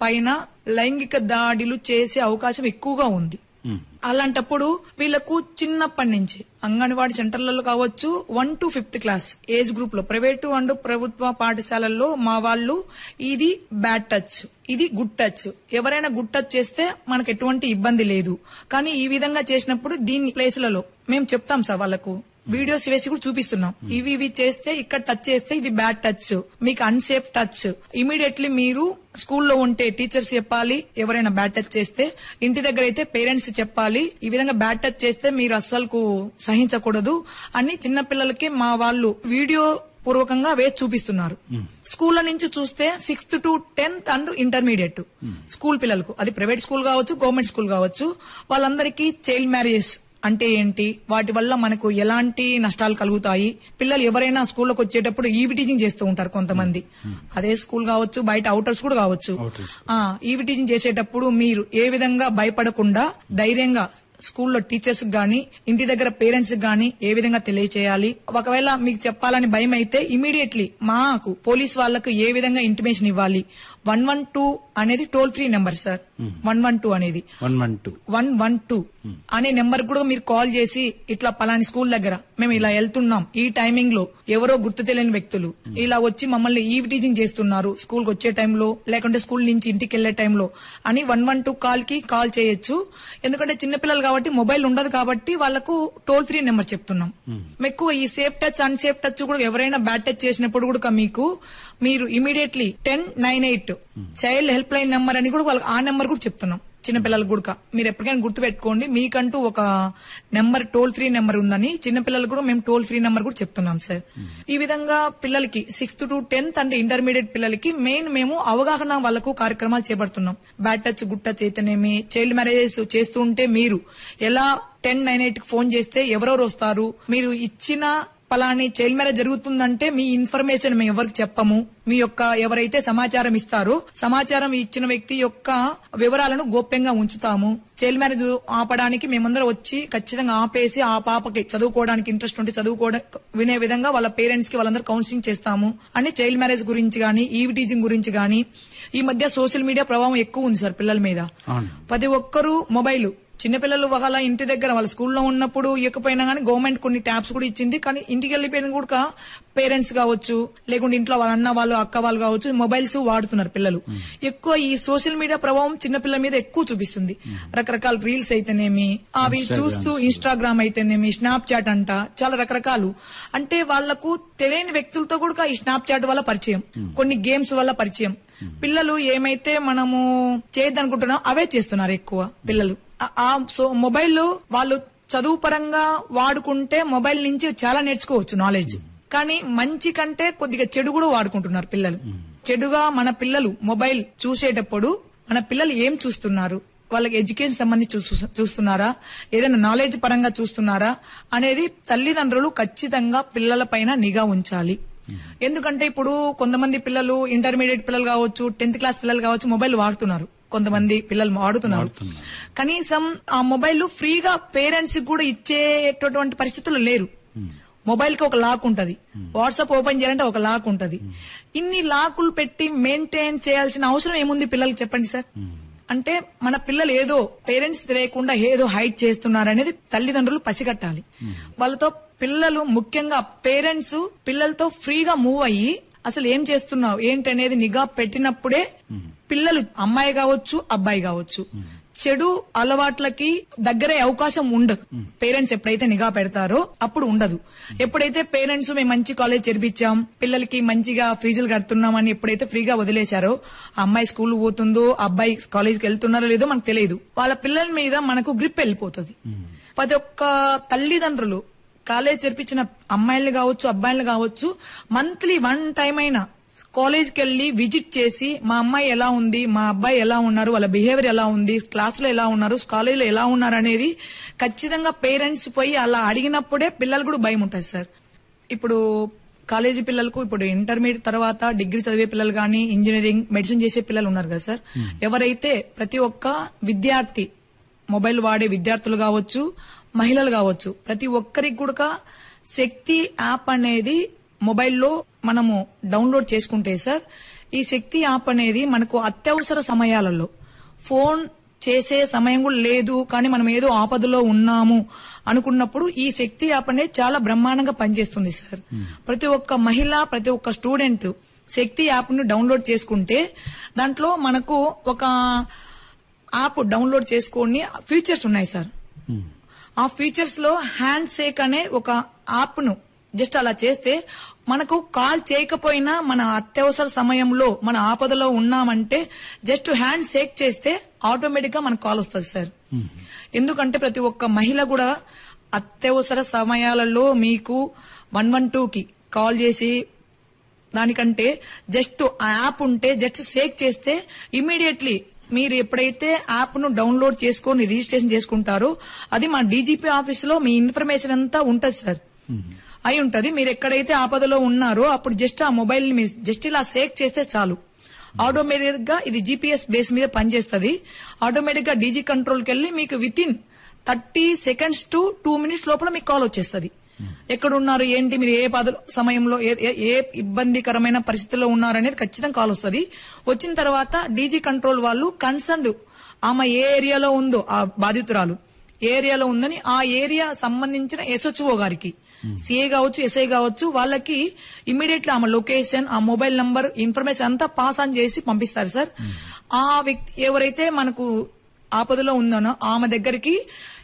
పైన లైంగిక దాడులు చేసే అవకాశం ఎక్కువగా ఉంది అలాంటప్పుడు వీళ్ళకు చిన్నప్పటి నుంచి అంగన్వాడీ సెంటర్లలో కావచ్చు one to fifth class age group లో ప్రైవేటు అండ్ ప్రభుత్వ పాఠశాలల్లో మా వాళ్ళు ఇది బ్యాడ్ టచ్ ఇది గుడ్ టచ్ ఎవరైనా గుడ్ టచ్ చేస్తే మనకు ఎటువంటి ఇబ్బంది లేదు కానీ ఈ విధంగా చేసినప్పుడు దీని ప్లేసులలో మేము చెప్తాం సార్ వాళ్ళకు వీడియోస్ వేసి కూడా చూపిస్తున్నాం ఇవి ఇవి చేస్తే ఇక్కడ టచ్ చేస్తే ఇది బ్యాడ్ టచ్ మీకు అన్సేఫ్ టచ్ ఇమీడియట్లీ మీరు స్కూల్లో ఉంటే టీచర్స్ చెప్పాలి ఎవరైనా బ్యాడ్ టచ్ చేస్తే ఇంటి దగ్గర అయితే పేరెంట్స్ చెప్పాలి ఈ విధంగా బ్యాడ్ టచ్ చేస్తే మీరు అస్సలు సహించకూడదు అని చిన్న పిల్లలకి మా వాళ్ళు వీడియో పూర్వకంగా వేసి చూపిస్తున్నారు స్కూల్ నుంచి చూస్తే sixth to tenth and intermediate school పిల్లలకు అది ప్రైవేట్ స్కూల్ కావచ్చు గవర్నమెంట్ స్కూల్ కావచ్చు వాళ్ళందరికీ చైల్డ్ మ్యారేజెస్ అంటే ఏంటి వాటి వల్ల మనకు ఎలాంటి నష్టాలు కలుగుతాయి పిల్లలు ఎవరైనా స్కూల్లోకి వచ్చేటప్పుడు ఈవి టీచింగ్ చేస్తూ ఉంటారు కొంతమంది అదే స్కూల్ కావచ్చు బయట అవుటర్స్ కూడా కావచ్చు ఆ ఈవి టీచింగ్ చేసేటప్పుడు మీరు ఏ విధంగా భయపడకుండా ధైర్యంగా స్కూల్లో టీచర్స్ గాని ఇంటి దగ్గర పేరెంట్స్ గాని ఏ విధంగా తెలియచేయాలి ఒకవేళ మీకు చెప్పాలని భయం అయితే ఇమీడియట్లీ మాకు పోలీస్ వాళ్ళకు ఏ విధంగా ఇంటిమేషన్ ఇవ్వాలి వన్ వన్ టూ అనేది toll free number sir one one two అనేది one one two one one two అనే నెంబర్ కూడా మీరు కాల్ చేసి ఇట్లా పలాని స్కూల్ దగ్గర మేము ఇలా వెళ్తున్నాం ఈ టైమింగ్ లో ఎవరో గుర్తు తెలియని వ్యక్తులు ఇలా వచ్చి మమ్మల్ని ఈవ్ టీచింగ్ చేస్తున్నారు స్కూల్ కి వచ్చే టైంలో లేకుంటే స్కూల్ నుంచి ఇంటికి వెళ్లే టైంలో అని వన్ వన్ టూ కాల్ కి కాల్ చేయొచ్చు ఎందుకంటే చిన్నపిల్లలు కాబట్టి మొబైల్ ఉండదు కాబట్టి వాళ్ళకు టోల్ ఫ్రీ నెంబర్ చెప్తున్నాం ఎక్కువ ఈ సేఫ్ టచ్ అన్సేఫ్ టచ్ కూడా ఎవరైనా బ్యాడ్ టచ్ చేసినప్పుడు కూడా మీకు మీరు immediately ten nine eight child helpline number అని కూడా వాళ్ళకి ఆ నెంబర్ కూడా చెప్తున్నాం చిన్నపిల్లలకు కూడా మీరు ఎప్పటికైనా గుర్తుపెట్టుకోండి మీకంటూ ఒక నెంబర్ టోల్ ఫ్రీ నెంబర్ ఉందని చిన్నపిల్లలకు కూడా మేము టోల్ ఫ్రీ నెంబర్ కూడా చెప్తున్నాం సార్ ఈ విధంగా పిల్లలకి సిక్స్త్ టు టెన్త్ అంటే ఇంటర్మీడియట్ పిల్లలకి మెయిన్ మేము అవగాహన వాళ్ళకు కార్యక్రమాలు చేపడుతున్నాం బ్యాడ్ టచ్ గుడ్ టచ్ అయితేనేమి చైల్డ్ మ్యారేజెస్ చేస్తూ ఉంటే మీరు ఎలా టెన్ నైన్ ఎయిట్ ఫోన్ చేస్తే ఎవరెవరు వస్తారు మీరు ఇచ్చిన పలాని చైల్డ్ మ్యారేజ్ జరుగుతుందంటే మీ ఇన్ఫర్మేషన్ మేము ఎవరికి చెప్పము మీ యొక్క ఎవరైతే సమాచారం ఇస్తారో సమాచారం ఇచ్చిన వ్యక్తి యొక్క వివరాలను గోప్యంగా ఉంచుతాము చైల్డ్ మ్యారేజ్ ఆపడానికి మేమందరం వచ్చి ఖచ్చితంగా ఆపేసి ఆ పాపకి చదువుకోవడానికి ఇంట్రెస్ట్ ఉంటే చదువుకోవడం వినే విధంగా వాళ్ళ పేరెంట్స్ కి వాళ్ళందరూ కౌన్సిలింగ్ చేస్తాము అని చైల్డ్ మ్యారేజ్ గురించి గానీ ఈవి టీచింగ్ గురించి గానీ ఈ మధ్య సోషల్ మీడియా ప్రభావం ఎక్కువ ఉంది సార్ పిల్లల మీద అవును ప్రతి ఒక్కరూ మొబైల్ చిన్నపిల్లలు వాళ్ళ ఇంటి దగ్గర వాళ్ళ స్కూల్లో ఉన్నప్పుడు ఇవ్వకపోయినా కానీ గవర్నమెంట్ కొన్ని ట్యాబ్స్ కూడా ఇచ్చింది కానీ ఇంటికి వెళ్ళిపోయిన కూడా పేరెంట్స్ కావచ్చు లేకుంటే ఇంట్లో వాళ్ళ అన్న వాళ్ళు అక్క వాళ్ళు కావచ్చు మొబైల్స్ వాడుతున్నారు పిల్లలు ఎక్కువ ఈ సోషల్ మీడియా ప్రభావం చిన్నపిల్లల మీద ఎక్కువ చూపిస్తుంది రకరకాల రీల్స్ అయితేనేమి అవి చూస్తూ ఇన్స్టాగ్రామ్ అయితేనేమి స్నాప్ చాట్ అంట చాలా రకరకాలు అంటే వాళ్లకు తెలియని వ్యక్తులతో కూడా ఈ స్నాప్ చాట్ వల్ల పరిచయం కొన్ని గేమ్స్ వల్ల పరిచయం పిల్లలు ఏమైతే మనము చేయదనుకుంటున్నాం అవే చేస్తున్నారు ఎక్కువ పిల్లలు ఆ- ఆ సో మొబైల్ వాళ్ళు చదువు పరంగా వాడుకుంటే మొబైల్ నుంచి చాలా నేర్చుకోవచ్చు నాలెడ్జ్ కానీ మంచి కంటే కొద్దిగా చెడు కూడా వాడుకుంటున్నారు పిల్లలు చెడుగా మన పిల్లలు మొబైల్ చూసేటప్పుడు మన పిల్లలు ఏం చూస్తున్నారు వాళ్ళకి ఎడ్యుకేషన్ సంబంధించి చూ- చూస్తున్నారా ఏదైనా నాలెడ్జ్ పరంగా చూస్తున్నారా అనేది తల్లిదండ్రులు ఖచ్చితంగా పిల్లల పైన నిఘా ఉంచాలి ఎందుకంటే ఇప్పుడు కొంతమంది పిల్లలు ఇంటర్మీడియట్ పిల్లలు కావచ్చు టెన్త్ క్లాస్ పిల్లలు కావచ్చు మొబైల్ వాడుతున్నారు కొంతమంది పిల్లలు వాడుతున్నారు కనీసం ఆ మొబైల్ ఫ్రీగా పేరెంట్స్ కూడా ఇచ్చేటటువంటి పరిస్థితులు లేరు మొబైల్ కి ఒక లాక్ ఉంటది వాట్సాప్ ఓపెన్ చేయాలంటే ఒక లాక్ ఉంటది ఇన్ని లాకులు పెట్టి మెయింటైన్ చేయాల్సిన అవసరం ఏముంది పిల్లలకి చెప్పండి సార్ అంటే మన పిల్లలు ఏదో పేరెంట్స్ తెలియకుండా ఏదో హైడ్ చేస్తున్నారు అనేది తల్లిదండ్రులు పసిగట్టాలి వాళ్ళతో పిల్లలు ముఖ్యంగా పేరెంట్స్ పిల్లలతో ఫ్రీగా మూవ్ అయ్యి అసలు ఏం చేస్తున్నావు ఏంటి అనేది నిఘా పెట్టినప్పుడే పిల్లలు అమ్మాయి కావచ్చు అబ్బాయి కావచ్చు చెడు అలవాట్లకి దగ్గరే అవకాశం ఉండదు పేరెంట్స్ ఎప్పుడైతే నిఘా పెడతారో అప్పుడు ఉండదు ఎప్పుడైతే పేరెంట్స్ మేము మంచి కాలేజ్ చేర్పించాం పిల్లలకి మంచిగా ఫీజులు కడుతున్నామని ఎప్పుడైతే ఫ్రీగా వదిలేశారో ఆ అమ్మాయి స్కూల్ పోతుందో ఆ అబ్బాయి కాలేజ్కి వెళ్తున్నారో లేదో మనకు తెలియదు వాళ్ళ పిల్లల మీద మనకు గ్రిప్ వెళ్ళిపోతుంది ప్రతి ఒక్క తల్లిదండ్రులు కాలేజ్ చేర్పించిన అమ్మాయిలు కావచ్చు అబ్బాయిలు కావచ్చు మంత్లీ వన్ టైం అయినా కాలేజ్కి వెళ్ళి విజిట్ చేసి మా అమ్మాయి ఎలా ఉంది మా అబ్బాయి ఎలా ఉన్నారు వాళ్ళ బిహేవియర్ ఎలా ఉంది క్లాసులో ఎలా ఉన్నారు కాలేజీలో ఎలా ఉన్నారు అనేది ఖచ్చితంగా పేరెంట్స్ పోయి అలా అడిగినప్పుడే పిల్లలు కూడా భయం ఉంటుంది సార్ ఇప్పుడు కాలేజీ పిల్లలకు ఇప్పుడు ఇంటర్మీడియట్ తర్వాత డిగ్రీ చదివే పిల్లలు కానీ ఇంజనీరింగ్ మెడిసిన్ చేసే పిల్లలు ఉన్నారు కదా సార్ ఎవరైతే ప్రతి ఒక్క విద్యార్థి మొబైల్ వాడే విద్యార్థులు కావచ్చు మహిళలు కావచ్చు ప్రతి ఒక్కరికి కూడా శక్తి యాప్ అనేది మొబైల్లో మనము డౌన్లోడ్ చేసుకుంటే సార్ ఈ శక్తి యాప్ అనేది మనకు అత్యవసర సమయాలలో ఫోన్ చేసే సమయం కూడా లేదు కానీ మనం ఏదో ఆపదలో ఉన్నాము అనుకున్నప్పుడు ఈ శక్తి యాప్ అనేది చాలా బ్రహ్మాండంగా పనిచేస్తుంది సార్ ప్రతి ఒక్క మహిళ ప్రతి ఒక్క స్టూడెంట్ శక్తి యాప్ ను డౌన్లోడ్ చేసుకుంటే దాంట్లో మనకు ఒక యాప్ డౌన్లోడ్ చేసుకొని ఫీచర్స్ ఉన్నాయి సార్ ఆ ఫీచర్స్ లో హ్యాండ్ షేక్ అనే ఒక యాప్ ను జస్ట్ అలా చేస్తే మనకు కాల్ చేయకపోయినా మన అత్యవసర సమయంలో మన ఆపదలో ఉన్నామంటే జస్ట్ హ్యాండ్ షేక్ చేస్తే ఆటోమేటిక్ గా మనకు కాల్ వస్తుంది సార్ ఎందుకంటే ప్రతి ఒక్క మహిళ కూడా అత్యవసర సమయాలలో మీకు వన్ వన్ టూ కి కాల్ చేసి దానికంటే జస్ట్ ఆ యాప్ ఉంటే జస్ట్ షేక్ చేస్తే ఇమీడియట్లీ మీరు ఎప్పుడైతే యాప్ ను డౌన్లోడ్ చేసుకొని రిజిస్ట్రేషన్ చేసుకుంటారో అది మా డీజీపీ ఆఫీస్ లో మీ ఇన్ఫర్మేషన్ అంతా ఉంటది సార్ అయి ఉంటది మీరు ఎక్కడైతే ఆపదలో ఉన్నారో అప్పుడు జస్ట్ ఆ మొబైల్ ని మీరు జస్ట్ ఇలా షేక్ చేస్తే చాలు ఆటోమేటిక్ గా ఇది జీపీఎస్ బేస్ మీద పనిచేస్తుంది ఆటోమేటిక్ గా డీజీ కంట్రోల్ కి వెళ్ళి మీకు within thirty seconds to two minutes లోపల మీకు కాల్ వచ్చేస్తుంది ఎక్కడున్నారు ఏంటి మీరు ఏ పద సమయంలో ఏ- ఏ- ఏ ఇబ్బందికరమైన పరిస్థితుల్లో ఉన్నారు అనేది ఖచ్చితంగా కాల్ వస్తుంది వచ్చిన తర్వాత డీజీ కంట్రోల్ వాళ్ళు కన్సర్న్ ఆమె ఏ ఏరియాలో ఉందో ఆ బాధితురాలు ఏ ఏరియాలో ఉందని ఆ ఏరియా సంబంధించిన ఎస్హెచ్ఓ గారికి సిఏ కావచ్చు ఎస్ఐ కావచ్చు వాళ్ళకి ఇమీడియట్లీ ఆమె లొకేషన్ ఆ మొబైల్ నంబర్ ఇన్ఫర్మేషన్ అంతా పాస్ ఆన్ చేసి పంపిస్తారు సార్ ఆ వ్యక్తి ఎవరైతే మనకు ఆపదలో ఉందనో ఆమె దగ్గరికి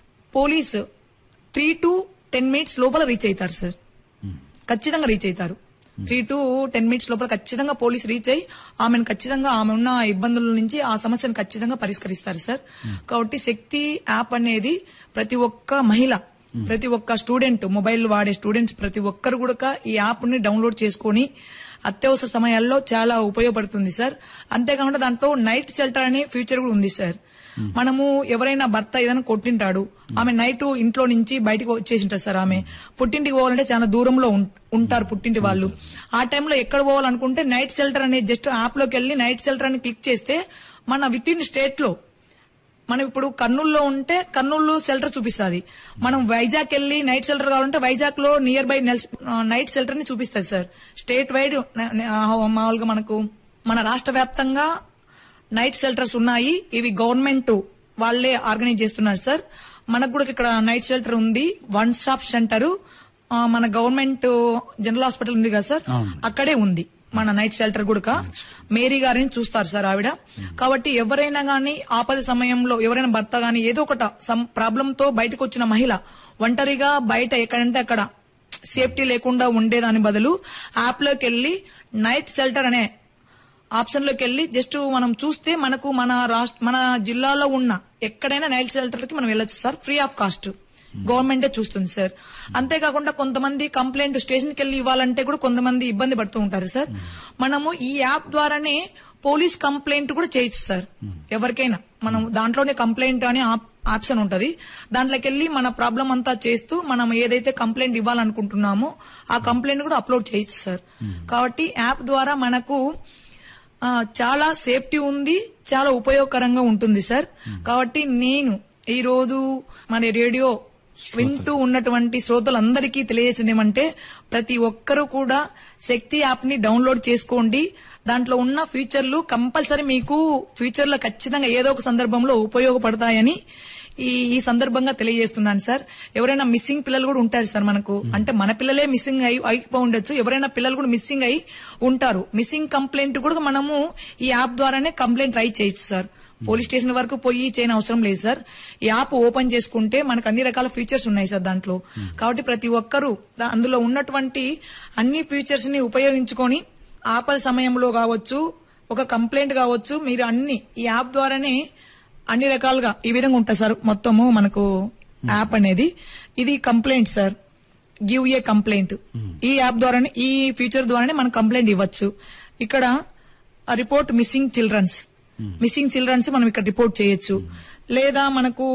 police three to ten minutes లోపల రీచ్ అవుతారు సార్ ఖచ్చితంగా రీచ్ అవుతారు త్రీ టు టెన్ మినిట్స్ లోపల ఖచ్చితంగా పోలీస్ రీచ్ అయ్యి ఆమెను ఖచ్చితంగా ఆమె ఉన్న ఇబ్బందుల నుంచి ఆ సమస్యను ఖచ్చితంగా పరిష్కరిస్తారు సార్ కాబట్టి శక్తి యాప్ అనేది ప్రతి ఒక్క మహిళ ప్రతి ఒక్క స్టూడెంట్ మొబైల్ వాడే స్టూడెంట్స్ ప్రతి ఒక్కరు కూడా ఈ యాప్ ని డౌన్లోడ్ చేసుకొని అత్యవసర సమయాల్లో చాలా ఉపయోగపడుతుంది సార్ అంతేకాకుండా దాంట్లో నైట్ షెల్టర్ అనే ఫ్యూచర్ కూడా ఉంది సార్ మనము ఎవరైనా భర్త ఏదైనా కొట్టింటాడు ఆమె నైట్ ఇంట్లో నుంచి బయటకు వచ్చేసి ఉంటారు సార్ ఆమె పుట్టింటికి పోవాలంటే చాలా దూరంలో ఉం- ఉంటారు పుట్టింటి వాళ్ళు ఆ టైంలో ఎక్కడ పోవాలనుకుంటే నైట్ షెల్టర్ అనే జస్ట్ యాప్ లోకి వెళ్ళి నైట్ షెల్టర్ అని క్లిక్ చేస్తే మన విత్ ఇన్ స్టేట్ లో మనం ఇప్పుడు కర్నూలులో ఉంటే కర్నూలు షెల్టర్ చూపిస్తుంది మనం వైజాగ్ వెళ్ళి నైట్ షెల్టర్ కావాలంటే వైజాగ్ లో నియర్ బై నైట్ షెల్టర్ ని చూపిస్తుంది సార్ స్టేట్ వైడ్ న- న- ఆ, మామూలుగా మనకు మన రాష్ట్ర వ్యాప్తంగా నైట్ షెల్టర్స్ ఉన్నాయి ఇవి గవర్నమెంట్ వాళ్ళే ఆర్గనైజ్ చేస్తున్నారు సార్ మనకు కూడా ఇక్కడ నైట్ షెల్టర్ ఉంది వన్ స్టాప్ సెంటర్ మన గవర్నమెంట్ జనరల్ హాస్పిటల్ ఉంది కదా సార్ అక్కడే ఉంది మన నైట్ షెల్టర్ కూడా మేరీ గారిని చూస్తారు సార్ ఆవిడ కాబట్టి ఎవరైనా గానీ ఆపద సమయంలో ఎవరైనా భర్త గానీ ఏదో ఒకట ప్రాబ్లం తో బయటకు వచ్చిన మహిళ ఒంటరిగా బయట ఎక్కడంటే అక్కడ సేఫ్టీ లేకుండా ఉండేదాని బదులు యాప్ లోకి వెళ్లి నైట్ షెల్టర్ అనే ఆప్షన్ లోకి వెళ్ళి జస్ట్ మనం చూస్తే మనకు మన రాష్ట్ర మన జిల్లాలో ఉన్న ఎక్కడైనా నైట్ షెల్టర్ కి మనం వెళ్ళొచ్చు సార్ ఫ్రీ ఆఫ్ కాస్ట్ గవర్నమెంటే చూస్తుంది సార్ అంతేకాకుండా కొంతమంది కంప్లైంట్ స్టేషన్ కి వెళ్ళి ఇవ్వాలంటే కూడా కొంతమంది ఇబ్బంది పడుతూ ఉంటారు సార్ మనము ఈ యాప్ ద్వారానే పోలీస్ కంప్లైంట్ కూడా చేయొచ్చు సార్ ఎవరికైనా మనం దాంట్లోనే కంప్లైంట్ అనే ఆప్- ఆప్షన్ ఉంటది దాంట్లోకి వెళ్ళి మన ప్రాబ్లం అంతా చేస్తూ మనం ఏదైతే కంప్లైంట్ ఇవ్వాలనుకుంటున్నామో ఆ కంప్లైంట్ కూడా అప్లోడ్ చేయొచ్చు సార్ కాబట్టి యాప్ ద్వారా మనకు ఆ, చాలా సేఫ్టీ ఉంది చాలా ఉపయోగకరంగా ఉంటుంది సార్ కాబట్టి నేను ఈ రోజు మన రేడియో వింటూ ఉన్నటువంటి శ్రోతలందరికీ తెలియజేసింది ఏమంటే ప్రతి ఒక్కరూ కూడా శక్తి యాప్ ని డౌన్లోడ్ చేసుకోండి దాంట్లో ఉన్న ఫీచర్లు కంపల్సరీ మీకు ఫ్యూచర్ లో ఖచ్చితంగా ఏదో ఒక సందర్భంలో ఉపయోగపడతాయని ఈ ఈ సందర్భంగా తెలియజేస్తున్నాను సార్ ఎవరైనా మిస్సింగ్ పిల్లలు కూడా ఉంటారు సార్ మనకు అంటే మన పిల్లలే మిస్సింగ్ అయి అయిపో ఉండొచ్చు ఎవరైనా పిల్లలు కూడా మిస్సింగ్ అయి ఉంటారు మిస్సింగ్ కంప్లైంట్ కూడా మనము ఈ యాప్ ద్వారానే కంప్లైంట్ రైట్ చేయొచ్చు సార్ పోలీస్ స్టేషన్ వరకు పోయి చేయని అవసరం లేదు సార్ ఈ యాప్ ఓపెన్ చేసుకుంటే మనకు అన్ని రకాల ఫీచర్స్ ఉన్నాయి సార్ దాంట్లో కాబట్టి ప్రతి ఒక్కరూ దా- అందులో ఉన్నటువంటి అన్ని ఫీచర్స్ ని ఉపయోగించుకొని ఆపద సమయంలో కావచ్చు ఒక కంప్లైంట్ కావచ్చు మీరు అన్ని ఈ యాప్ ద్వారానే అన్ని రకాలుగా ఈ విధంగా ఉంటుంది సార్ మొత్తము మనకు యాప్ అనేది ఇది complaint sir give a complaint ఈ యాప్ ద్వారానే ఈ ఫీచర్ ద్వారానే మనం కంప్లైంట్ ఇవ్వచ్చు ఇక్కడ report missing childrens missing childrens మనం ఇక్కడ రిపోర్ట్ చేయొచ్చు లేదా మనకు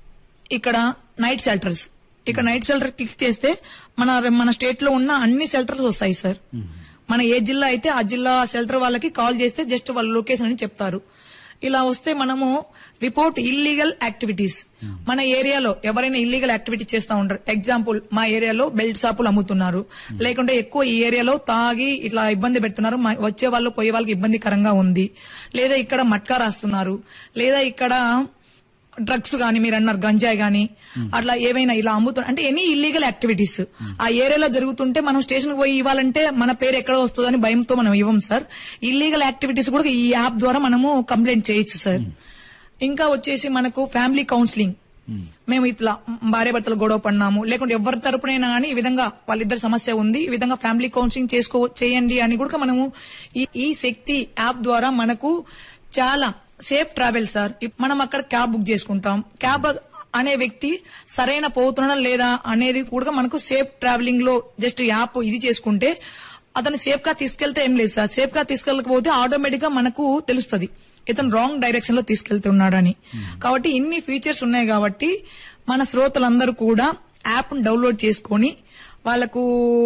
ఇక్కడ నైట్ షెల్టర్స్ ఇక్కడ నైట్ షెల్టర్ క్లిక్ చేస్తే మన మన స్టేట్ లో ఉన్న అన్ని షెల్టర్స్ వస్తాయి సార్ మన ఏ జిల్లా అయితే ఆ జిల్లా షెల్టర్ వాళ్ళకి కాల్ చేస్తే జస్ట్ వాళ్ళ లొకేషన్ అని చెప్తారు ఇలా వస్తే మనము రిపోర్ట్ ఇల్లీగల్ యాక్టివిటీస్ మన ఏరియాలో ఎవరైనా ఇల్లీగల్ యాక్టివిటీ చేస్తా ఉంటారు ఎగ్జాంపుల్ మా ఏరియాలో బెల్ట్ షాపులు అమ్ముతున్నారు లేకుంటే ఎక్కువ ఈ ఏరియాలో తాగి ఇట్లా ఇబ్బంది పెడుతున్నారు మా- వచ్చే వాళ్ళు పోయే వాళ్ళకి ఇబ్బందికరంగా ఉంది లేదా ఇక్కడ మట్కా రాస్తున్నారు లేదా ఇక్కడ డ్రగ్స్ గాని మీరు అన్నారు గంజాయి గాని అట్లా ఏవైనా ఇలా అమ్ముతున్నారు అంటే ఎనీ ఇల్లీగల్ యాక్టివిటీస్ ఆ ఏరియాలో జరుగుతుంటే మనం స్టేషన్ పోయి ఇవ్వాలంటే మన పేరు ఎక్కడ వస్తుందని భయంతో మనం ఇవ్వం సార్ ఇల్లీగల్ యాక్టివిటీస్ కూడా ఈ యాప్ ద్వారా మనము కంప్లైంట్ చేయొచ్చు సార్ ఇంకా వచ్చేసి మనకు ఫ్యామిలీ కౌన్సిలింగ్ మేము ఇట్లా భార్య భర్తలు గొడవ పడినాము లేకుంటే ఎవరి తరపునైనా కానీ ఈ విధంగా వాళ్ళిద్దరి సమస్య ఉంది ఈ విధంగా ఫ్యామిలీ కౌన్సిలింగ్ చేసుకో చేయండి అని కూడా మనము ఈ ఈ శక్తి యాప్ ద్వారా మనకు చాలా సేఫ్ ట్రావెల్ సార్ ఇప్ మనం అక్కడ క్యాబ్ బుక్ చేసుకుంటాం క్యాబ్ అనే వ్యక్తి సరైన పోతున్నా లేదా అనేది కూడా మనకు సేఫ్ ట్రావెలింగ్ లో జస్ట్ యాప్ ఇది చేసుకుంటే అతను సేఫ్ గా తీసుకెళ్తే ఏం లేదు సార్ సేఫ్ గా తీసుకెళ్ళకపోతే ఆటోమేటిక్ గా మనకు తెలుస్తుంది ఇతను రాంగ్ డైరెక్షన్ లో తీసుకెళ్తున్నాడని కాబట్టి ఇన్ని ఫీచర్స్ ఉన్నాయి కాబట్టి మన శ్రోతలందరూ కూడా యాప్ డౌన్లోడ్ చేసుకొని వాళ్ళకు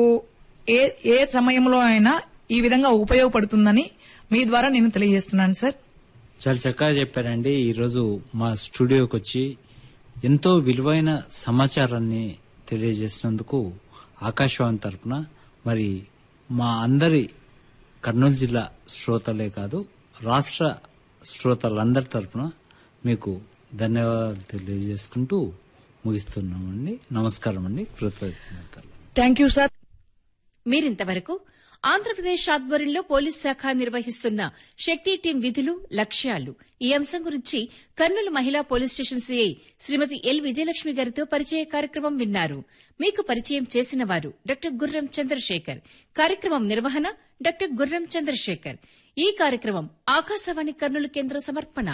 ఏ ఏ సమయంలో అయినా ఈ విధంగా ఉపయోగపడుతుందని మీ ద్వారా నేను తెలియజేస్తున్నాను సార్ చాలా చక్కగా చెప్పారండి ఈరోజు మా స్టూడియోకి వచ్చి ఎంతో విలువైన సమాచారాన్ని తెలియజేసినందుకు ఆకాశవాణి తరపున మరి మా అందరి కర్నూలు జిల్లా శ్రోతలే కాదు రాష్ట్ర శ్రోతలందరి తరపున మీకు ధన్యవాదాలు తెలియజేసుకుంటూ ముగిస్తున్నామండి నమస్కారం అండి కృతజ్ఞతలు థ్యాంక్ యూ సార్ మీరింతవరకు ఆంధ్రప్రదేశ్ ఆధ్వర్యంలో పోలీస్ శాఖ నిర్వహిస్తున్న శక్తి టీం విధులు లక్ష్యాలు ఈ అంశం గురించి కర్నూలు మహిళా police station CI Shrimati L Vijayalakshmi గారితో పరిచయ కార్యక్రమం విన్నారు మీకు పరిచయం చేసిన వారు డాక్టర్ గుర్రం చంద్రశేఖర్ కార్యక్రమం నిర్వహణ డాక్టర్ గుర్రం చంద్రశేఖర్ ఈ కార్యక్రమం ఆకాశవాణి కర్నూలు కేంద్ర సమర్పణ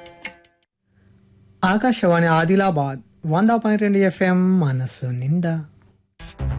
ఆకాశవాణి ఆదిలాబాద్ వంద పాయింట్ రెండు ఎఫ్ఎం మనస్సు నిండా